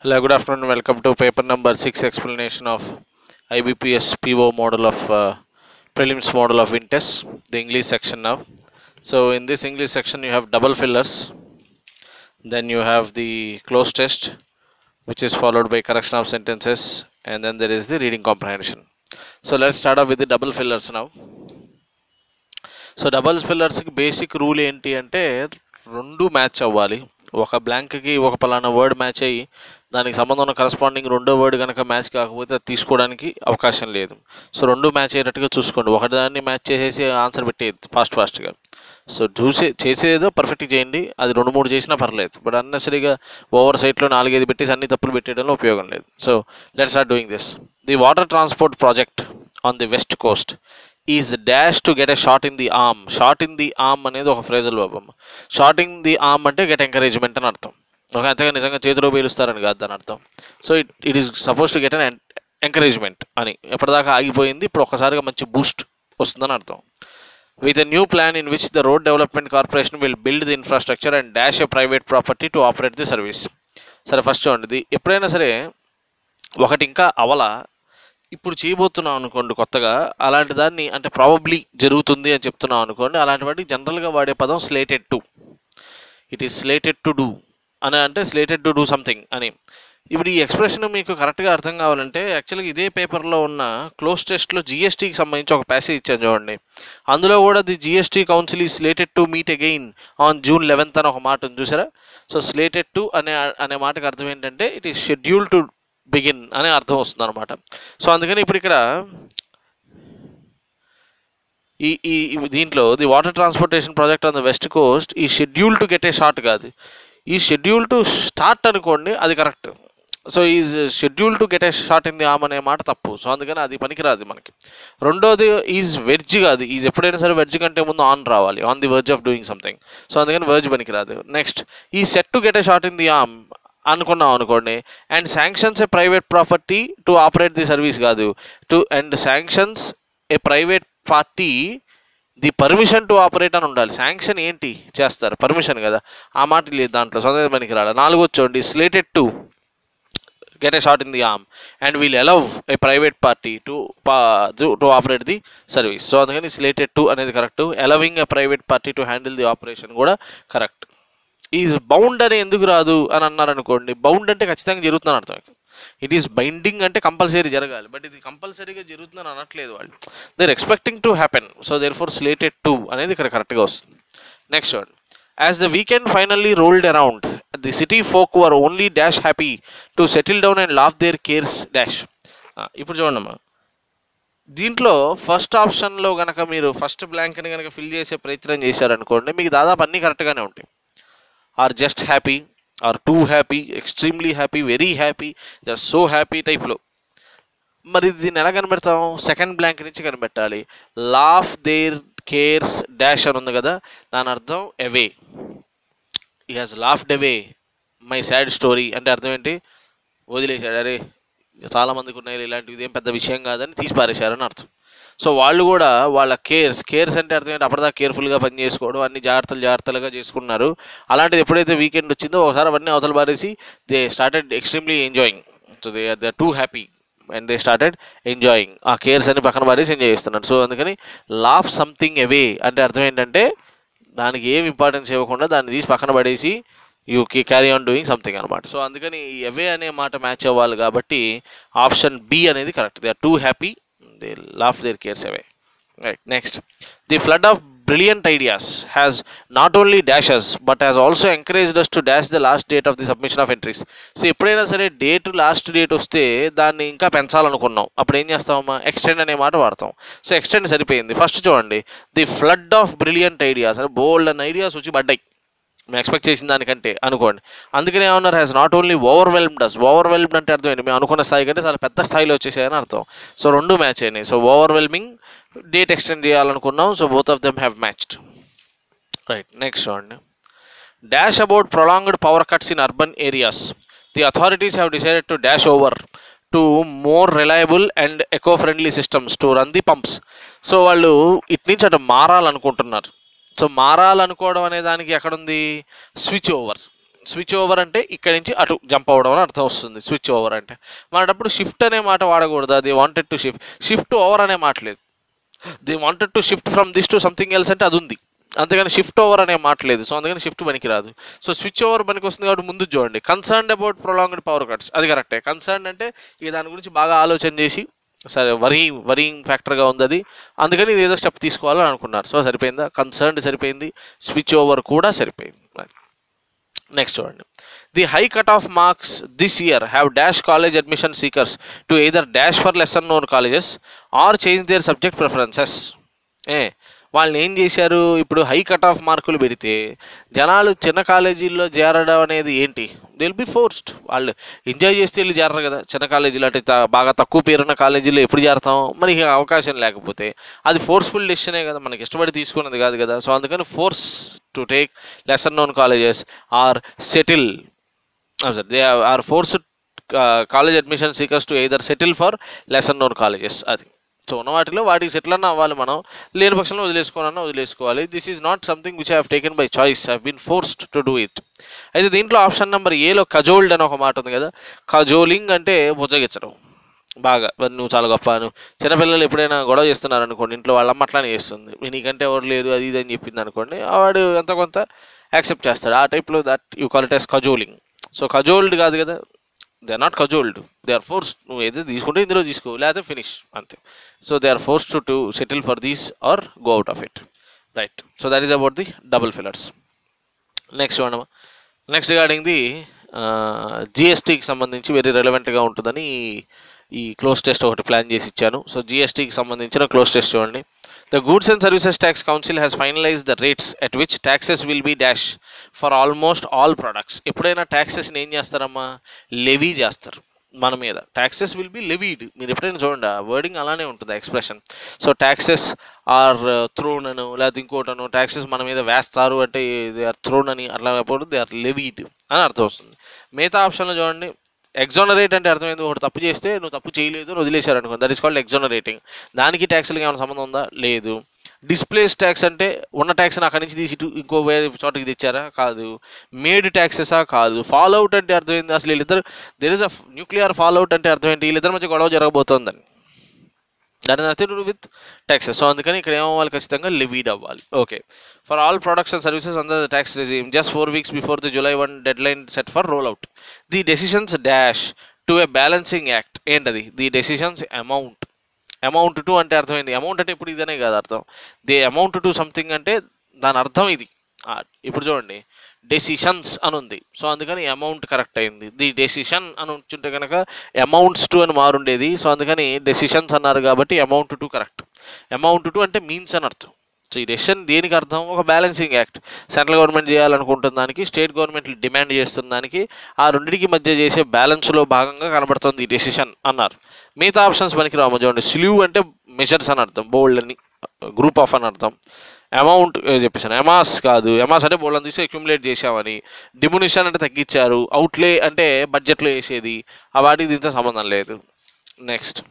Hello, good afternoon. Welcome to paper number six explanation of IBPS PO model of uh, prelims model of Wintest, the English section now. So in this English section, you have double fillers. Then you have the close test, which is followed by correction of sentences, and then there is the reading comprehension. So let's start off with the double fillers now. So double ఫిల్లర్స్కి basic rule ఏంటి అంటే రెండు match అవ్వాలి ఒక బ్లాంక్కి ఒక పలానా word match అయ్యి దానికి సంబంధం ఉన్న కరస్పాండింగ్ రెండో వర్డ్ కనుక మ్యాచ్ కాకపోతే అది తీసుకోవడానికి అవకాశం లేదు సో రెండు మ్యాచ్ అయ్యేటట్టుగా చూసుకోండి ఒకదాన్ని మ్యాచ్ చేసేసి ఆన్సర్ పెట్టేది ఫాస్ట్ ఫాస్ట్గా సో చూసే చేసేదో పర్ఫెక్ట్గా చేయండి అది రెండు మూడు చేసినా పర్లేదు బట్ అన్నెసరీగా ఓవర్ సైట్లో నాలుగైదు పెట్టేసి అన్ని తప్పులు పెట్టేయడంలో ఉపయోగం లేదు so let's are doing this the water transport project on the west coast is dash to get a shot in the arm shot in the arm అనేది ఒక ఫ్రేజల్ బాబమ్మ షార్ట్ ఇన్ ది ఆర్మ్ అంటే get encouragement అని అర్థం ఒక అంతగా నిజంగా చేతిలో పేలుస్తారని కాదు దాని అర్థం so it it is suppose to get an encouragement అని ఎప్పటిదాకా ఆగిపోయింది ఇప్పుడు ఒక్కసారిగా మంచి బూస్ట్ వస్తుందని అర్థం with a new plan in which the road development corporation will build the infrastructure and dash a private property to operate the service సరే first చూడండి ఇది ఎప్పుడైనా సరే ఒకటి ఇంకా అవల ఇప్పుడు చేయబోతున్నాం అనుకోండి కొత్తగా అలాంటి దాన్ని అంటే ప్రాబబ్లీ జరుగుతుంది అని చెప్తున్నాం అనుకోండి అలాంటి వాటికి జనరల్గా వాడే పదం slated to it is slated to do అని అంటే స్లేటెడ్ టు డూ సంథింగ్ అని ఇప్పుడు ఈ ఎక్స్ప్రెషన్ మీకు కరెక్ట్గా అర్థం కావాలంటే యాక్చువల్గా ఇదే పేపర్లో ఉన్న క్లోజ్ టెస్ట్లో జిఎస్టీకి సంబంధించి ఒక ప్యాసేజ్ ఇచ్చాను చూడండి అందులో కూడా the GST council is slated to meet again on June eleventh అని ఒక మాట ఉంది చూసారా సో స్లేటెడ్ టు అనే అనే మాటకు అర్థం ఏంటంటే it is schedule to begin అనే అర్థం వస్తుంది అనమాట సో అందుకని ఇప్పుడు ఇక్కడ ఈ ఈ ఈ దీంట్లో the water transportation project on the west coast is schedule to get a shot కాదు ఈ షెడ్యూల్ టు స్టార్ట్ అనుకోండి అది correct so is schedule to get a shot in the arm అనే మాట తప్పు సో అందుకని అది పనికిరాదు మనకి రెండోది ఈజ్ వెడ్జ్ కాదు ఈజ్ ఎప్పుడైనా సరే వెడ్జ్ కంటే ముందు ఆన్ రావాలి on the verge of doing something so అందుకని వర్జ్ పనికిరాదు next is set to get a shot in the arm అనుకున్నాం అనుకోండి and sanctions a private property to operate the service కాదు to and sanctions a private party the permission to operate అని ఉండాలి sanction ఏంటి చేస్తారు permission కదా ఆ మాట లేదు దాంట్లో సొంత పనికి రాలి నాలుగో చూడండి slated to get a shot in the arm and will allow a private party to to operate the service so అందుకని స్లేటెడ్ టు అనేది correct allowing a private party to handle the operation కూడా correct ఈ bound అని ఎందుకు రాదు అని అన్నారు అనుకోండి బౌండ్ అంటే ఖచ్చితంగా జరుగుతుందని అర్థం ఇట్ ఈస్ బైండింగ్ అంటే కంపల్సరీ జరగాలి బట్ ఇది కంపల్సరీగా జరుగుతుందని అనట్లేదు వాళ్ళు they're expecting to happen so therefore slated to అనేది ఇక్కడ కరెక్ట్గా వస్తుంది next one as the weekend finally rolled around the city folk were only dash happy to settle down and laugh their cares dash ఇప్పుడు చూడమ్మా దీంట్లో first ఆప్షన్లో కనుక మీరు ఫస్ట్ బ్లాంక్ని కనుక ఫిల్ చేసే ప్రయత్నం చేశారనుకోండి మీకు దాదాపు అన్నీ కరెక్ట్గానే ఉంటాయి are just happy are too happy extremely happy very happy they are so happy టైప్లో మరి దీన్ని ఎలా కనిపెడతాం సెకండ్ బ్లాంక్ నుంచి కనిపెట్టాలి లాఫ్ దేర్ కేర్స్ డాష్ అని ఉంది కదా దాని అర్థం away he has laughed away my sad story అంటే అర్థం ఏంటి వదిలేశాడు అరే చాలా మందికి ఉన్నాయి ఇలాంటివి ఇదేం పెద్ద విషయం కాదని తీసి పారేశారని అర్థం సో వాళ్ళు కూడా వాళ్ళ కేర్స్ కేర్స్ అంటే అర్థం ఏంటి అప్పటిదాకా కేర్ఫుల్గా పని చేసుకోవడం అన్ని జాగ్రత్తలు జాగ్రత్తలుగా చేసుకున్నారు అలాంటిది ఎప్పుడైతే వీకెండ్ వచ్చిందో ఒకసారి అవన్నీ అవతల పారేసి they started extremely enjoying so they they are too happy and they started enjoying ఆ కేర్స్ అన్ని పక్కన పారేసి ఎంజాయ్ చేస్తున్నారు సో అందుకని లాఫ్ సంథింగ్ అవే అంటే అర్థం ఏంటంటే దానికి ఏం ఇంపార్టెన్స్ ఇవ్వకుండా దాన్ని తీసి పక్కన పడేసి యూ కి క్యారీ ఆన్ డూయింగ్ సంథింగ్ అనమాట సో అందుకని ఈ అవే అనే మాట మ్యాచ్ అవ్వాలి కాబట్టి ఆప్షన్ బి అనేది correct they are too happy they laugh their cares away right next the flood of brilliant ideas has not only dashes but has also encouraged us to dash the last date of the submission of entries so ఎప్పుడైనా సరే date last date వస్తే దాన్ని ఇంకా పెంచాలనుకున్నాం అప్పుడు ఏం చేస్తామమ్మా extend అనే మాట వాడతాం సో ఎక్స్టెండ్ సరిపోయింది ఫస్ట్ చూడండి the flood of brilliant ideas అంటే బోల్డ్ అన్న ఐడియాస్ వచ్చి పడ్డాయి మేము ఎక్స్పెక్ట్ చేసిన దానికంటే అనుకోండి అందుకనే ఏమన్నారు has not only overwhelmed us overwhelmed అంటే అర్థం ఏంటి మేము అనుకున్న స్థాయి కంటే చాలా పెద్ద స్థాయిలో వచ్చేసాయని అర్థం సో రెండు మ్యాచ్ అయినాయి సో ఓవర్వెల్మింగ్ డేట్ ఎక్స్టెండ్ చేయాలనుకున్నాం so both of them have matched right next చూడండి dash about prolonged power cuts in urban areas the authorities have decided to dash over to more reliable and eco friendly systems to run the pumps so వాళ్ళు ఇటు నుంచి అటు మారాలనుకుంటున్నారు so మారాలనుకోవడం అనే దానికి ఎక్కడుంది switch over switch over అంటే ఇక్కడ నుంచి అటు జంప్ అవ్వడం అని అర్థం వస్తుంది స్విచ్ ఓవర్ అంటే మనటప్పుడు షిఫ్ట్ అనే మాట వాడకూడదు అది wanted to shift shift over అనే మాట లేదు the wanted to shift from this to something else అంటే అది ఉంది అంతేగాని షిఫ్ట్ ఓవర్ అనే మాట లేదు సో అందుకని షిఫ్ట్ పనికి రాదు సో స్విచ్ ఓవర్ పనికి వస్తుంది కాబట్టి ముందు చూడండి concerned about prolonged power cuts అది కరెక్టే కన్సర్న్ అంటే ఇక దాని గురించి బాగా ఆలోచన చేసి సరే వరీ వరింగ్ ఫ్యాక్టర్గా ఉంది అది అందుకని ఇది ఏదో స్టెప్ తీసుకోవాలని అనుకున్నారు సో సరిపోయిందా కన్సర్న్డ్ సరిపోయింది స్విచ్ ఓవర్ కూడా సరిపోయింది నెక్స్ట్ చూడండి the high cut off marks this year have dash college admission seekers to either dash for lesser known colleges or change their subject preferences ఏ వాళ్ళని ఏం చేశారు ఇప్పుడు హై కట్ ఆఫ్ మార్కులు పెడితే జనాలు చిన్న కాలేజీల్లో చేరడం అనేది ఏంటి దే విల్ బి ఫోర్స్డ్ వాళ్ళు ఎంజాయ్ చేస్తే వెళ్ళి చేరరు కదా చిన్న కాలేజీలు అంటే త- బాగా తక్కువ పేరున్న కాలేజీలో ఎప్పుడు చేరతాం మనకి అవకాశం లేకపోతే అది ఫోర్స్ఫుల్ డెసిషనే కదా మనకి ఇష్టపడి తీసుకున్నది కాదు కదా సో అందుకని force to take lesser known colleges or settle they are force college admission seekers to either settle for lesser known colleges అది సో ఉన్న వాటిలో వాటికి సెటిల్ అన్న అవ్వాలి మనం లేని పక్షంలో వదిలేసుకోవాలన్నా వదిలేసుకోవాలి this is not something which have taken by choice have been forced to do it అయితే దీంట్లో ఆప్షన్ నెంబర్ ఏలో కజోల్డ్ అని ఒక మాట ఉంది కదా కజోలింగ్ అంటే బుజ్జగించడం బాగా మరి నువ్వు చాలా గొప్ప నువ్వు చిన్నపిల్లలు ఎప్పుడైనా గొడవ చేస్తున్నారు అనుకోండి ఇంట్లో వాళ్ళ అమ్మ అట్లానే చేస్తుంది నీకంటే ఎవరు లేరు అది ఇది అని చెప్పింది అనుకోండి వాడు ఎంత కొంత యాక్సెప్ట్ చేస్తాడు ఆ టైప్లో that you call it as cajoling so cajoled కాదు కదా they are not cajoled they are force నువ్వు ఏదో తీసుకుంటే ఇందులో తీసుకో లేకపోతే ఫినిష్ అంతే so they are force to to settle for these or go out of it right so that is about the double fillers next చూడమ్మా next regarding the జిఎస్టీకి సంబంధించి వెరీ రెలవెంట్గా ఉంటుందని ఈ క్లోజ్ టెస్ట్ ఒకటి ప్లాన్ చేసి ఇచ్చాను so జిఎస్టీకి సంబంధించిన క్లోజ్ టెస్ట్ చూడండి the goods and services tax council has finalise the rates at which taxes will be dash for almost all products ఎప్పుడైనా ట్యాక్సెస్ని ఏం చేస్తారమ్మా లెవీ చేస్తారు మన మీద ట్యాక్సెస్ విల్ బి లెవీడ్ మీరు ఎప్పుడైనా చూడండి ఆ వర్డింగ్ అలానే ఉంటుంది expression so taxes are thrown అను లేకపోతే ఇంకోటను ట్యాక్సెస్ మన మీద వేస్తారు అంటే దే ఆర్ థ్రోన్ అని అట్లా లేకపోతే దే ఆర్ లెవీడ్ అని అర్థం వస్తుంది మిగతా ఆప్షన్లో చూడండి ఎగ్జోనరేట్ అంటే అర్థమైంది ఒకటి తప్పు చేస్తే నువ్వు తప్పు చేయలేదు అని వదిలేశారు అనుకో దట్ ఈస్ కాల్డ్ ఎగ్జోనరేటింగ్ దానికి ట్యాక్స్లకి ఏమైనా సంబంధం ఉందా లేదు డిస్ప్లేస్ ట్యాక్స్ అంటే ఉన్న ట్యాక్స్ని అక్కడి నుంచి తీసి ఇటు ఇంకో వేరే చోటకి తెచ్చారా కాదు మేడ్ ట్యాక్సెసా కాదు ఫాల్ అవుట్ అంటే అర్థమైంది అసలు వీళ్ళిద్దరు there is a nuclear fallout అంటే అర్థం ఏంటి వీళ్ళిద్దరి మధ్య గొడవ జరగబోతోందని దాని nothing to with taxes so అందుకని ఇక్కడ ఏమవ్వాలి ఖచ్చితంగా లివీడ్ అవ్వాలి okay for all products and services under the tax regime just four weeks before the July one deadline set for roll out the decisions dash to a balancing act ఏంటది the decisions amount amount to అంటే అర్థమైంది amount అంటే ఇప్పుడు ఇదనే కాదు అర్థం the amount to something అంటే దాని అర్థం ఇది ఆ, ఇప్పుడు చూడండి డెసిషన్స్ అని ఉంది సో అందుకని అమౌంట్ కరెక్ట్ అయింది ది డెసిషన్ అని ఉంచుంటే కనుక అమౌంట్స్ టు అని మారుండేది సో అందుకని డెసిషన్స్ అన్నారు కాబట్టి amount to correct amount to అంటే మీన్స్ అని అర్థం సో ఈ డెసిషన్ దేనికి అర్థం ఒక బ్యాలెన్సింగ్ యాక్ట్ సెంట్రల్ గవర్నమెంట్ చేయాలనుకుంటున్న దానికి స్టేట్ గవర్నమెంట్ డిమాండ్ చేస్తున్న దానికి ఆ రెండింటికి మధ్య చేసే బ్యాలెన్స్లో భాగంగా కనబడుతుంది ఈ డెసిషన్ అన్నారు మిగతా ఆప్షన్స్ పనికి రాము చూడండి స్లీవ్ అంటే మెజర్స్ అని అర్థం బోల్డ్ అని గ్రూప్ ఆఫ్ అని అర్థం అమౌంట్ చెప్పేసాను ఎమాస్ కాదు ఎమాస్ అంటే బోల్డ్ తీసి అక్యుములేట్ చేసామని డిమునిషన్ అంటే తగ్గించారు అవుట్లే అంటే బడ్జెట్లో వేసేది ఆ వాటికి దీంతో సంబంధం లేదు నెక్స్ట్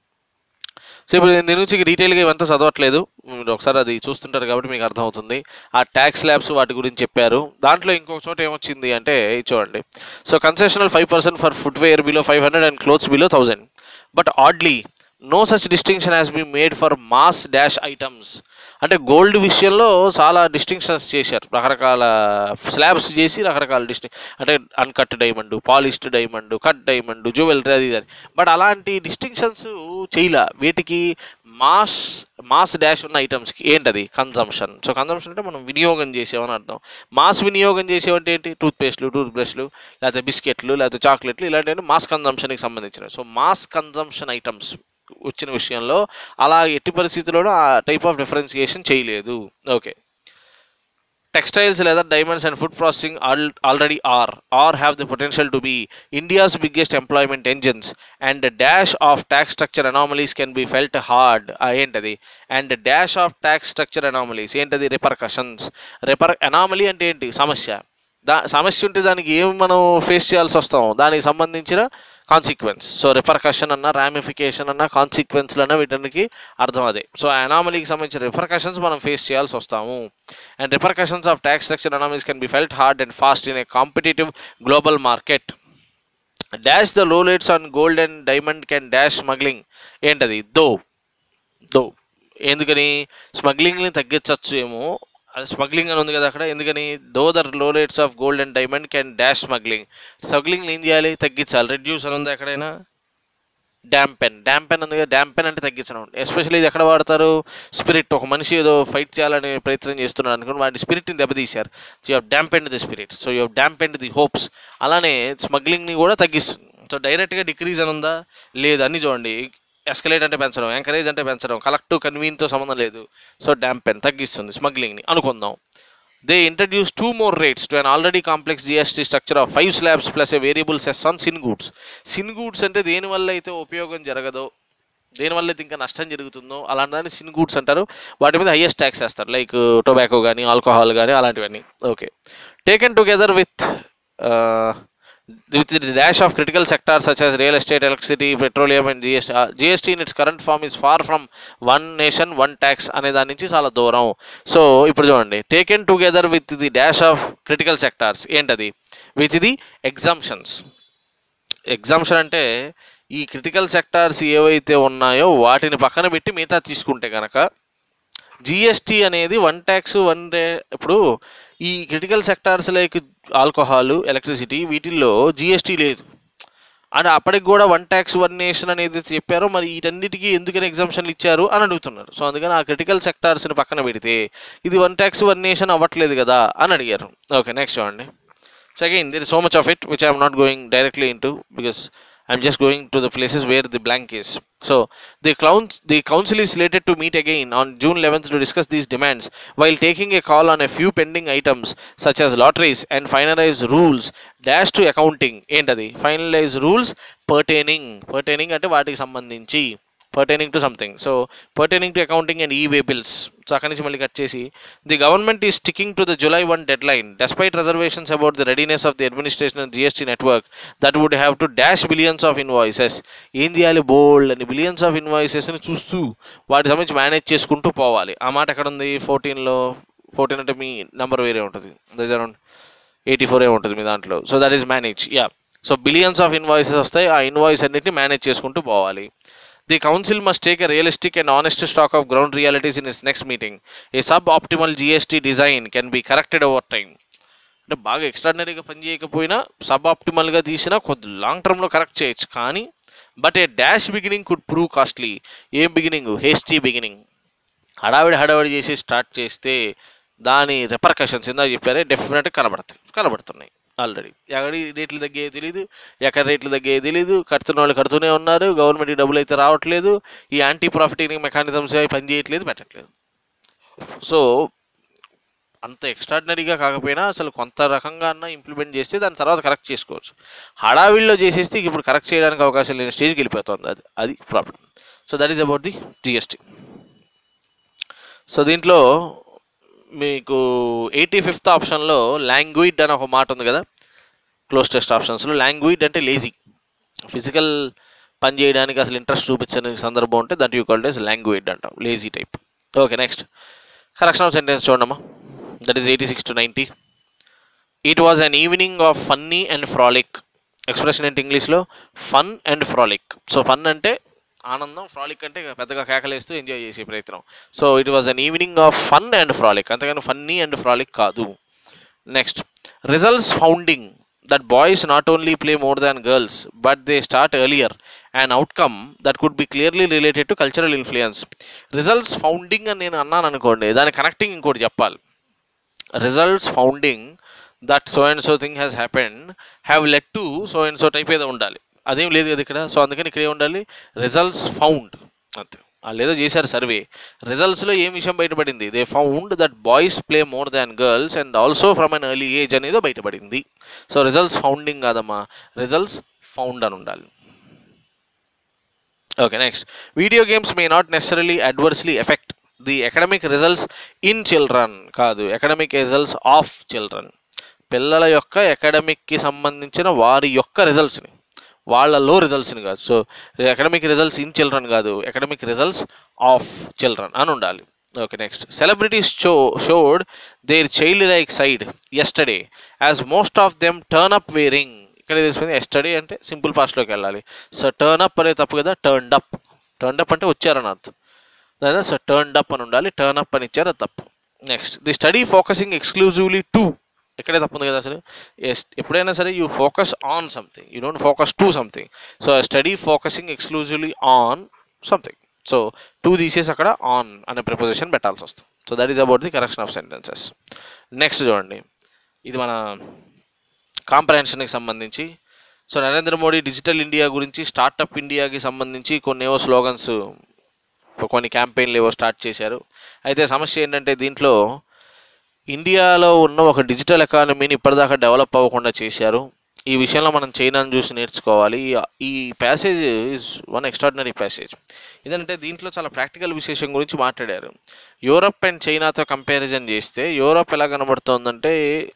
సో ఇప్పుడు నేను దీని నుంచి డీటెయిల్గా ఇవంతా చదవట్లేదు మీరు ఒకసారి అది చూస్తుంటారు కాబట్టి మీకు అర్థమవుతుంది ఆ ట్యాక్స్ ల్యాబ్స్ వాటి గురించి చెప్పారు దాంట్లో ఇంకొక చోట ఏమొచ్చింది అంటే ఇది చూడండి so concessional five percent for footwear below five hundred and clothes below thousand but oddly no such distinction has be made for mass dash items అంటే గోల్డ్ విషయంలో చాలా డిస్టింక్షన్స్ చేశారు రకరకాల స్లాబ్స్ చేసి రకరకాల డిస్టింక్ అంటే uncut diamond polished diamond cut diamond jewellery అది ఇది అని బట్ అలాంటి డిస్టింక్షన్స్ చేయలే వీటికి మాస్ మాస్ డాష్ ఉన్న ఐటమ్స్కి ఏంటది కన్జంప్షన్ సో కన్జంప్షన్ అంటే మనం వినియోగం చేసేవని అర్థం మాస్ వినియోగం చేసేవంటే ఏంటి టూత్ పేస్ట్లు టూత్ బ్రష్లు లేకపోతే బిస్కెట్లు లేకపోతే చాక్లెట్లు ఇలాంటివన్నీ మాస్ కన్జంప్షన్కి సంబంధించినవి సో మాస్ కన్జంప్షన్ ఐటమ్స్ వచ్చిన విషయంలో అలా ఎట్టి పరిస్థితుల్లోనూ ఆ టైప్ ఆఫ్ డిఫరెన్సియేషన్ చేయలేదు ఓకే టెక్స్టైల్స్ లేదా diamonds and food processing all already are are have the potential to be India's biggest employment engines and dash of tax structure anomalies can be felt hard ఏంటది and dash of tax structure anomalies ఏంటది repercussions reper anomaly అంటే ఏంటి సమస్య దా సమస్య ఉంటే దానికి ఏం మనం ఫేస్ చేయాల్సి వస్తాం దానికి సంబంధించిన కాన్సిక్వెన్స్ సో రిపర్కషన్ అన్న రామిఫికేషన్ అన్న కాన్సిక్వెన్స్లు అన్న వీటన్నికి అర్థం అదే సో అనామలీకి సంబంధించిన రిపర్కషన్స్ మనం ఫేస్ చేయాల్సి వస్తాము and repercussions of tax structure anomalies can be felt hard and fast in a competitive global market dash the low rates on gold and diamond can dash smuggling ఏంటది though దో ఎందుకని స్మగ్లింగ్ని తగ్గించవచ్చు ఏమో అది smuggling అని ఉంది కదా అక్కడ ఎందుకని though the low rates of gold and diamond can dash smuggling smuggling ఏం చేయాలి తగ్గించాలి రెడ్యూస్ అని ఉంది ఎక్కడైనా డ్యాంపెన్ డ్యాంపెన్ ఉంది కదా డ్యాంపెన్ అంటే తగ్గించడం ఎస్పెషల్లీ ఇది ఎక్కడ వాడతారు స్పిరిట్ ఒక మనిషి ఏదో ఫైట్ చేయాలని ప్రయత్నం చేస్తున్నాడు అనుకుని వాడి స్పిరిట్ని దెబ్బతీశారు so you have dampened the spirit so you have dampened the hopes అలానే స్మగ్లింగ్ని కూడా తగ్గిస్తుంది సో డైరెక్ట్గా డిక్రీజ్ అని ఉందా లేదు అన్ని చూడండి ఎస్కలేట్ అంటే పెంచడం ఎంకరేజ్ అంటే పెంచడం కలెక్టివ్ కన్వీన్తో సంబంధం లేదు సో డ్యాంపెన్ తగ్గిస్తుంది స్మగ్లింగ్ని అనుకుందాం they introduce two more rates to an already complex GST structure of five slabs plus a variable cess on sin goods sin goods అంటే దేనివల్ల అయితే ఉపయోగం జరగదో దేనివల్ల అయితే ఇంకా నష్టం జరుగుతుందో అలాంటి దాన్ని సిన్ గూడ్స్ అంటారు వాటి మీద హైయెస్ట్ ట్యాక్స్ వేస్తారు లైక్ టొబాకో కానీ ఆల్కహాల్ కానీ అలాంటివన్నీ okay taken together with with the dash of critical sectors such as real estate, electricity, petroleum and GST. Uh, GST in its current form is far from one nation, one tax అనే దాని నుంచి చాలా దూరం so ఇప్పుడు చూడండి taken together with the dash of critical sectors ఏంటది with the exemptions exemption అంటే ఈ క్రిటికల్ సెక్టార్స్ ఏవైతే ఉన్నాయో వాటిని పక్కన పెట్టి మిగతా తీసుకుంటే కనుక జిఎస్టీ అనేది వన్ ట్యాక్స్ వన్ డే ఇప్పుడు ఈ critical sectors like alcohol electricity వీటిల్లో జిఎస్టీ లేదు అండ్ అప్పటికి కూడా వన్ ట్యాక్స్ వన్ నేషన్ అనేది చెప్పారో మరి వీటన్నిటికీ ఎందుకని ఎగ్జామ్షన్లు ఇచ్చారు అని అడుగుతున్నారు సో అందుకని ఆ క్రిటికల్ సెక్టార్స్ని పక్కన పెడితే ఇది వన్ ట్యాక్స్ వన్ నేషన్ అవ్వట్లేదు కదా అని అడిగారు ఓకే నెక్స్ట్ చూడండి so again there is so much of it which I am not going directly into because I'm just going to the places where the blank is. So the clowns, the council is slated to meet again on June 11th to discuss these demands while taking a call on a few pending items such as lotteries and finalize rules dash to accounting ఏంటది finalize rules pertaining pertaining అంటే వాటికి సంబంధించి pertaining to something so pertaining to accounting and e way bills so అక్కడి నుంచి మళ్ళీ cut చేసి the government is sticking to the July one deadline despite reservations about the readiness of the administration and GST network that would have to dash billions of invoices ఏం చేయాలి బోల్డ్ అని billions of ఇన్వాయిసెస్ని చూస్తూ వాటి సంబంధించి manage చేసుకుంటూ పోవాలి ఆ మాట ఎక్కడ ఉంది ఫోర్టీన్లో ఫోర్టీన్ అంటే మీ నెంబర్ వేరే ఉంటుంది thus around eighty four A ఉంటుంది మీ దాంట్లో so that is manage ya so billions of invoices వస్తాయి ఆ ఇన్వాయిస్ అన్నిటిని మేనేజ్ చేసుకుంటూ పోవాలి the council must take a realistic and honest stock of ground realities in its next meeting a suboptimal GST design can be corrected over time అంటే బాగా ఎక్స్ట్రాడినరీగా పనిచేయకపోయినా sub ఆప్టిమల్గా తీసినా కొద్ది లాంగ్ టర్మ్లో కరెక్ట్ చేయొచ్చు కానీ but a dash beginning could prove costly ఏం beginning hasty beginning హడావిడి హడావిడి చేసి స్టార్ట్ చేస్తే దాని రిపర్కషన్స్ ఇందాక చెప్పారే డెఫినెట్గా కనబడతాయి కనబడుతున్నాయి ఆల్రెడీ ఎక్కడి రేట్లు తగ్గేది తెలియదు ఎక్కడ రేట్లు తగ్గేది తెలియదు కడుతున్న వాళ్ళు కడుతూనే ఉన్నారు గవర్నమెంట్కి డబ్బులు అయితే రావట్లేదు ఈ యాంటీ ప్రాఫిటింగ్ మెకానిజమ్స్ అవి పనిచేయట్లేదు పెట్టట్లేదు సో అంత ఎక్స్ట్రాడినరీగా కాకపోయినా అసలు కొంత రకంగా అన్న ఇంప్లిమెంట్ చేస్తే దాని తర్వాత కరెక్ట్ చేసుకోవచ్చు హడావిడిలో చేసేస్తే ఇప్పుడు కరెక్ట్ చేయడానికి అవకాశం లేని స్టేజ్కి వెళ్ళిపోతుంది అది అది problem so that is about the GST so దీంట్లో మీకు ఎయిటీ ఫిఫ్త్ ఆప్షన్లో లాంగ్విడ్ అని ఒక మాట ఉంది కదా క్లోజ్ టెస్ట్ ఆప్షన్స్లో లాంగ్విడ్ అంటే లేజీ ఫిజికల్ పని చేయడానికి అసలు ఇంట్రెస్ట్ చూపించని సందర్భం ఉంటే that you called as languid అంటాం lazy type okay next correction of sentence చూడమ్మా that is eighty six to ninety it was an evening of funny and frolic expression ఏంటి ఇంగ్లీష్లో fun and frolic so fun అంటే ఆనందం frolic అంటే పెద్దగా కేకలేస్తూ enjoy చేసే ప్రయత్నం so it was an evening of fun and frolic అంతేగాని ఫన్నీ అండ్ ఫ్రాలిక్ కాదు next results founding that boys not only play more than girls but they start earlier and outcome that could be clearly related to cultural influence results founding అని నేను అన్నాను అనుకోండి దాని connecting ఇంకోటి చెప్పాలి results founding that so and so thing has happened have let to so and so type ఏదో ఉండాలి అదేం లేదు కదా ఇక్కడ సో అందుకని ఇక్కడ ఏం ఉండాలి రిజల్ట్స్ ఫౌండ్ అంతే వాళ్ళు ఏదో చేశారు సర్వే రిజల్ట్స్లో ఏం విషయం బయటపడింది they found that boys play more than girls and also from an early age అనేది బయటపడింది సో రిజల్ట్స్ ఫౌండింగ్ కాదమ్మా రిజల్ట్స్ ఫౌండ్ అని ఉండాలి okay next video games may not necessarily adversely affect the academic results in children కాదు academic results of children పిల్లల యొక్క అకాడమిక్కి సంబంధించిన వారి యొక్క రిజల్ట్స్ని వాళ్ళలో రిజల్ట్స్ని కాదు so academic results in children కాదు అకాడమిక్ రిజల్ట్స్ ఆఫ్ చిల్డ్రన్ అని ఉండాలి okay next celebrities show showed their child like side yesterday as most of them turn up wearing ఇక్కడ తెలిసిపోయింది ఎస్టడీ అంటే సింపుల్ పాస్ట్లోకి వెళ్ళాలి సో టర్న్ అప్ అనేది తప్పు కదా టర్న్ అప్ టర్న్ అప్ అంటే వచ్చారని అర్థం లేదా సో టర్న్ అప్ అని ఉండాలి టర్న్ అప్ అని ఇచ్చారు అది తప్పు next the study focusing exclusively to ఇక్కడే తప్పు ఉంది కదా అసలు ఎస్- ఎప్పుడైనా సరే you focus on something you don't focus to something so study focusing exclusively on something so to తీసేసి అక్కడ ఆన్ అనే ప్రిపోజిషన్ పెట్టాల్సి వస్తుంది so that is about the correction of sentences next చూడండి ఇది మన కాంప్రహెన్షన్కి సంబంధించి so Narendra Modi digital India గురించి స్టార్టప్ ఇండియాకి సంబంధించి కొన్ని ఏవో స్లోగన్స్ కొన్ని క్యాంపెయిన్లు ఏవో స్టార్ట్ చేశారు అయితే సమస్య ఏంటంటే దీంట్లో ఇండియాలో ఉన్న ఒక డిజిటల్ ఎకానమీని ఇప్పటిదాకా డెవలప్ అవ్వకుండా చేశారు ఈ విషయంలో మనం చైనాను చూసి నేర్చుకోవాలి ఈ- ఈ passage is one extraordinary passage ఇదంటే దీంట్లో చాలా ప్రాక్టికల్ విశేషం గురించి మాట్లాడారు యూరప్ అండ్ చైనాతో కంపారిజన్ చేస్తే యూరప్ ఎలా కనబడుతోందంటే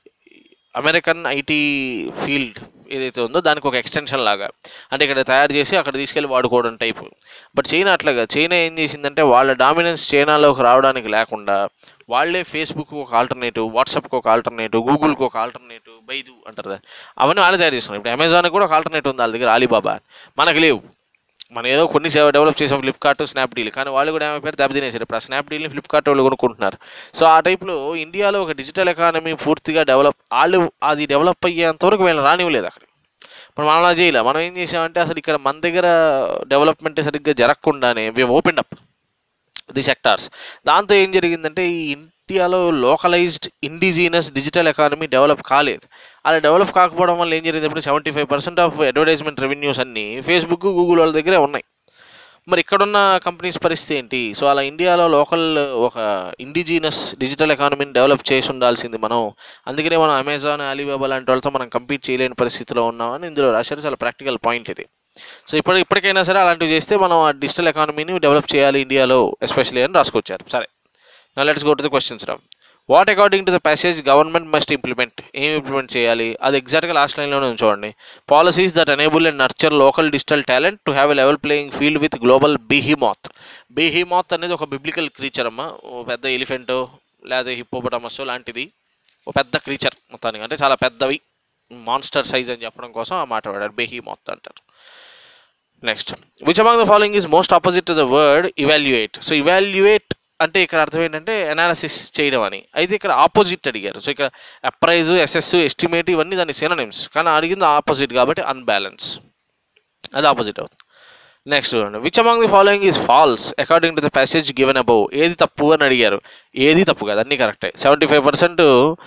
అమెరికన్ ఐటీ ఫీల్డ్ ఏదైతే ఉందో దానికి ఒక ఎక్స్టెన్షన్ లాగా అంటే ఇక్కడ తయారు చేసి అక్కడ తీసుకెళ్ళి వాడుకోవడం టైపు బట్ చైనా అట్లాగా చైనా ఏం చేసిందంటే వాళ్ళ డామినెన్స్ చైనాలోకి రావడానికి లేకుండా వాళ్ళే ఫేస్బుక్ ఒక ఆల్టర్నేటివ్ వాట్సాప్కి ఒక ఆల్టర్నేటివ్ గూగుల్కి ఒక ఆల్టర్నేటివ్ బైదు అంటారు దాన్ని. అవన్నీ వాళ్ళే తయారు చేస్తున్నారు ఇప్పుడు అమెజాన్కి కూడా ఒక ఆల్టర్నేటివ్ ఉంది వాళ్ళ దగ్గర అలీబాబా మనకు లేవు మనం ఏదో కొన్ని సేవ డెవలప్ చేసాం ఫ్లిప్కార్ట్ స్నాప్డీల్ కానీ వాళ్ళు కూడా ఏమైపోయారు దెబ్బతినేసారు ఇప్పుడు ఆ స్నాప్డీల్ని ఫ్లిప్కార్ట్ వాళ్ళు కొనుక్కుంటున్నారు సో ఆ టైప్లో ఇండియాలో ఒక డిజిటల్ ఎకానమీ పూర్తిగా డెవలప్ వాళ్ళు అది డెవలప్ అయ్యేంత వరకు వీళ్ళని రానివ్వలేదు అక్కడ ఇప్పుడు మనం అలా చేయలే మనం ఏం చేసామంటే అసలు ఇక్కడ మన దగ్గర డెవలప్మెంట్ సరిగ్గా జరగకుండానే we open up the sectors దాంతో ఏం జరిగిందంటే ఈ ఇండియాలో localised indigenous digital economy develop కాలేదు అలా డెవలప్ కాకపోవడం వల్ల ఏం జరిగింది ఇప్పుడు seventy five percent of advertisement revenues అన్నీ ఫేస్బుక్ గూగుల్ వాళ్ళ దగ్గరే ఉన్నాయి మరి ఇక్కడున్న కంపెనీస్ పరిస్థితి ఏంటి సో అలా ఇండియాలో లోకల్ ఒక ఇండిజీనస్ డిజిటల్ ఎకానమీని డెవలప్ చేసి ఉండాల్సింది మనం అందుకనే మనం అమెజాన్ అలీబాబా లాంటి వాళ్ళతో మనం కంపీట్ చేయలేని పరిస్థితిలో ఉన్నామని ఇందులో రాశారు చాలా ప్రాక్టికల్ పాయింట్ ఇది సో ఇప్పుడు ఇప్పటికైనా సరే అలాంటివి చేస్తే మనం ఆ డిజిటల్ ఎకానమీని డెవలప్ చేయాలి ఇండియాలో ఎస్పెషల్లీ అని రాసుకొచ్చారు సరే నా let's go to the questions రా what according to the passage government must implement ఏం ఇంప్లిమెంట్ చేయాలి అది ఎగ్జాక్ట్గా లాస్ట్ లైన్లోనే చూడండి policies that enable and nurture local digital talent to have a level playing field with global behemoth behemoth అనేది ఒక biblical creature అమ్మ ఓ పెద్ద ఎలిఫెంటో లేదా హిప్పోపటమస్ లాంటిది ఓ పెద్ద క్రీచర్ మొత్తానికి అంటే చాలా పెద్దవి మాన్స్టర్ సైజ్ అని చెప్పడం కోసం ఆ మాట వాడారు బెహీమాత్ అంటారు next which among the following is most opposite to the word evaluate so evaluate అంటే ఇక్కడ అర్థం ఏంటంటే అనాలిసిస్ చేయడం అని అయితే ఇక్కడ ఆపోజిట్ అడిగారు సో ఇక్కడ అప్రైజ్ ఎస్ఎస్ ఎస్టిమేట్ ఇవన్నీ దాని సినోనిమ్స్ కానీ అడిగింది ఆపోజిట్ కాబట్టి అన్బ్యాలెన్స్ అది ఆపోజిట్ అవుతుంది నెక్స్ట్ చూడండి which among the following is false according to the passage given above ఏది తప్పు అని అడిగారు ఏది తప్పు కదా అన్నీ కరెక్టే seventy five percent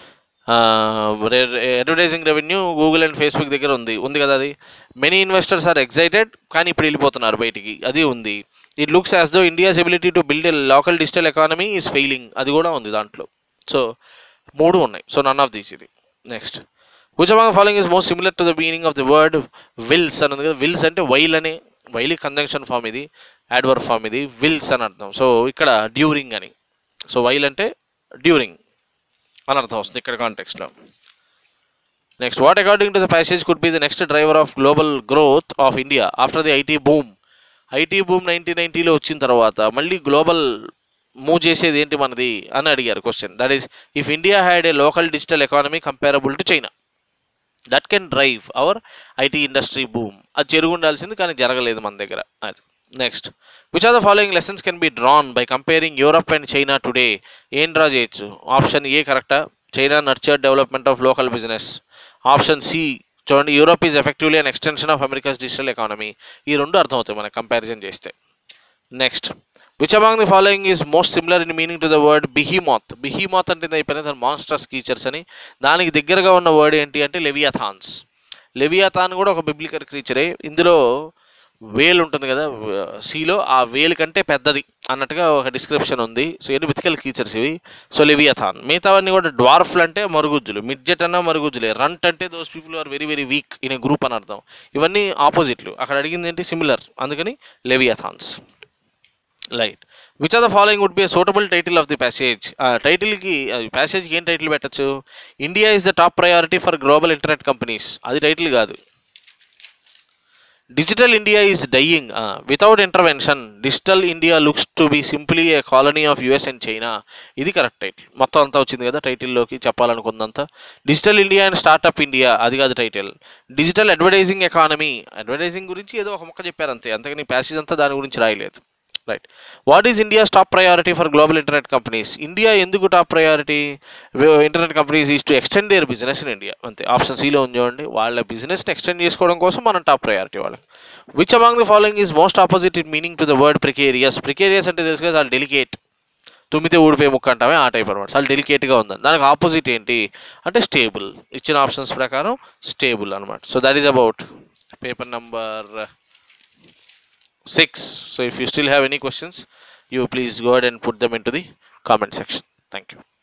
advertising revenue Google and Facebook దగ్గర ఉంది ఉంది కదా అది మెనీ ఇన్వెస్టర్స్ ఆర్ ఎక్సైటెడ్ కానీ ఇప్పుడు వెళ్ళిపోతున్నారు బయటికి అది ఉంది it looks as though India's ability to build a local digital economy is failing అది కూడా ఉంది దాంట్లో సో మూడు ఉన్నాయి సో నన్ ఆఫ్ దీస్ ఇది next which among following is most similar to the meaning of the word wills అని ఉంది కదా విల్స్ అంటే వైల్ అనే వైలి కంజంక్షన్ ఫామ్ ఇది యాడ్వర్ ఫామ్ ఇది విల్స్ అని అర్థం సో ఇక్కడ డ్యూరింగ్ అని సో వైల్ అంటే డ్యూరింగ్ అని అర్థం వస్తుంది ఇక్కడ కాంటెక్స్ట్లో next what according to the passage could be the next driver of global growth of India after the IT boom IT boom nineteen నైన్టీలో వచ్చిన తర్వాత మళ్ళీ గ్లోబల్ మూవ్ చేసేది ఏంటి మనది అని అడిగారు question that is if India had a local digital economy comparable to China that can drive our IT industry boom అది జరుగు ఉండాల్సింది కానీ జరగలేదు మన దగ్గర అది next which are the following lessons can be drawn by comparing Europe and China today ఏం draw చేయొచ్చు ఆప్షన్ ఏ కరెక్టా China nurture development of local business option C చూడండి Europe is effectively an extension of America's digital economy ఈ రెండు అర్థమవుతాయి మనకి comparison చేస్తే next which among the following is most similar in meaning to the word behemoth behemoth అంటే అయిపోయిన monsters creatures అని దానికి దగ్గరగా ఉన్న వర్డ్ ఏంటి అంటే లెవియాథాన్స్ లెవియాథాన్ కూడా ఒక బిబ్లికల్ క్రీచరే ఇందులో వేల్ ఉంటుంది కదా సీలో ఆ వేల్ కంటే పెద్దది అన్నట్టుగా ఒక డిస్క్రిప్షన్ ఉంది సో ఎన్ని మిథికల్ క్రీచర్స్ ఇవి సో లెవియాథాన్ మిగతావన్నీ కూడా డ్వార్ఫ్లు అంటే మరుగుజ్జులు మిడ్జెట్ అన్న మరుగుజ్జులే రంట్ అంటే those people are very very weak in a group అని అర్థం ఇవన్నీ ఆపోజిట్లు అక్కడ అడిగింది ఏంటి సిమిలర్ అందుకని leviathans light which are the following would be suitable title of the passage టైటిల్కి ప్యాసేజ్కి ఏం టైటిల్ పెట్టచ్చు India is the top priority for global internet companies అది టైటిల్ కాదు digital India is dying without intervention digital India looks to be simply a colony of US and China ఇది correct title మొత్తం అంతా వచ్చింది కదా టైటిల్లోకి చెప్పాలనుకుందంతా digital India and startup India అది కాదు title digital advertising economy advertising గురించి ఏదో ఒక మొక్క చెప్పారు అంతే అంతకని ప్యాసేజ్ అంతా దాని గురించి రాయలేదు right what is India top priority for global internet companies India ఎందుకు top priority internet companies is to extend their business in India అంతే ఆప్షన్ సిలో ఉంది చూడండి వాళ్ళ బిజినెస్ని ఎక్స్టెండ్ చేసుకోవడం కోసం మనం టాప్ ప్రయారిటీ వాళ్ళకి which among the following is most opposite in meaning to the word precarious precarious అంటే తెలుసు కదా చాలా డెలికేట్ తుమ్మితే ఊడిపోయే ముక్క అంటామే ఆ టైప్ అనమాట చాలా డెలికేట్గా ఉంది దానికి ఆపోజిట్ ఏంటి అంటే స్టేబుల్ ఇచ్చిన ఆప్షన్స్ ప్రకారం స్టేబుల్ అనమాట so that is about paper number six. So if you still have any questions, you please go ahead and put them into the comment section. Thank you.